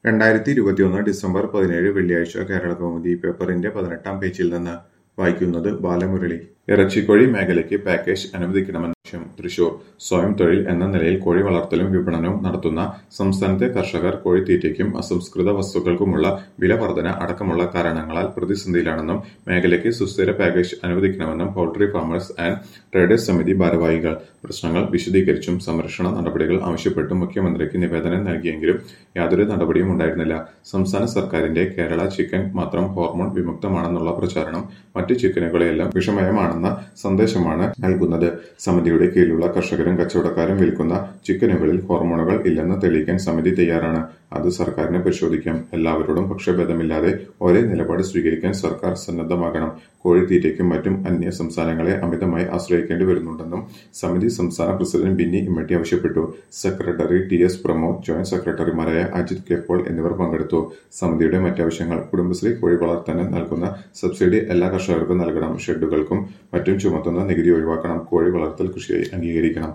രണ്ടായിരത്തി ഇരുപത്തിയൊന്ന് ഡിസംബർ പതിനേഴ് വെള്ളിയാഴ്ച കേരളകൗമുദി പേപ്പറിന്റെ പതിനെട്ടാം പേജിൽ നിന്ന് വായിക്കുന്നത് ബാലമുരളി ഇറച്ചിക്കോഴി മേഖലയ്ക്ക് പാക്കേജ് അനുവദിക്കണമെന്ന ആവശ്യം തൃശൂർ സ്വയം തൊഴിൽ എന്ന നിലയിൽ കോഴി വളർത്തലും വിപണനവും നടത്തുന്ന സംസ്ഥാനത്തെ കർഷകർ കോഴിത്തീറ്റയ്ക്കും അസംസ്കൃത വസ്തുക്കൾക്കുമുള്ള വില വർധന അടക്കമുള്ള കാരണങ്ങളാൽ പ്രതിസന്ധിയിലാണെന്നും മേഖലയ്ക്ക് സുസ്ഥിര പാക്കേജ് അനുവദിക്കണമെന്നും പൗൾട്രി ഫാമേഴ്സ് ആൻഡ് ട്രേഡേഴ്സ് സമിതി ഭാരവാഹികൾ പ്രശ്നങ്ങൾ വിശദീകരിച്ചും സംരക്ഷണ നടപടികൾ ആവശ്യപ്പെട്ടും മുഖ്യമന്ത്രിക്ക് നിവേദനം നൽകിയെങ്കിലും യാതൊരു നടപടിയും ഉണ്ടായിരുന്നില്ല സംസ്ഥാന സർക്കാരിന്റെ കേരള ചിക്കൻ മാത്രം ഹോർമോൺ വിമുക്തമാണെന്നുള്ള പ്രചാരണം മറ്റു ചിക്കനുകളെയെല്ലാം വിഷമയമാണെന്ന സന്ദേശമാണ് നൽകുന്നത് സമിതിയുടെ കീഴിലുള്ള കർഷകരും കച്ചവടക്കാരും വിൽക്കുന്ന ചിക്കനുകളിൽ ഹോർമോണുകൾ ഇല്ലെന്ന് തെളിയിക്കാൻ സമിതി തയ്യാറാണ് അത് സർക്കാരിന് പരിശോധിക്കാം എല്ലാവരോടും പക്ഷഭേദമില്ലാതെ ഒരേ നിലപാട് സ്വീകരിക്കാൻ സർക്കാർ സന്നദ്ധമാകണം കോഴിത്തീറ്റയ്ക്കും മറ്റും അന്യ സംസ്ഥാനങ്ങളെ അമിതമായി ആശ്രയിക്കേണ്ടി വരുന്നുണ്ടെന്നും സമിതി സംസ്ഥാന പ്രസിഡന്റ് ബിന്നി ഇമ്മട്ടി ആവശ്യപ്പെട്ടു secretary T S Pramod joint സെക്രട്ടറിമാരായ അജിത് കെ പോൾ എന്നിവർ പങ്കെടുത്തു സമിതിയുടെ മറ്റാവശ്യങ്ങൾ കുടുംബശ്രീ കോഴി വളർത്താൻ നൽകുന്ന സബ്സിഡി എല്ലാ കർഷകർക്കും നൽകണം ഷെഡുകൾക്കും മറ്റും ചുമത്തുന്ന നികുതി ഒഴിവാക്കണം കോഴി വളർത്തൽ കൃഷിയായി അംഗീകരിക്കണം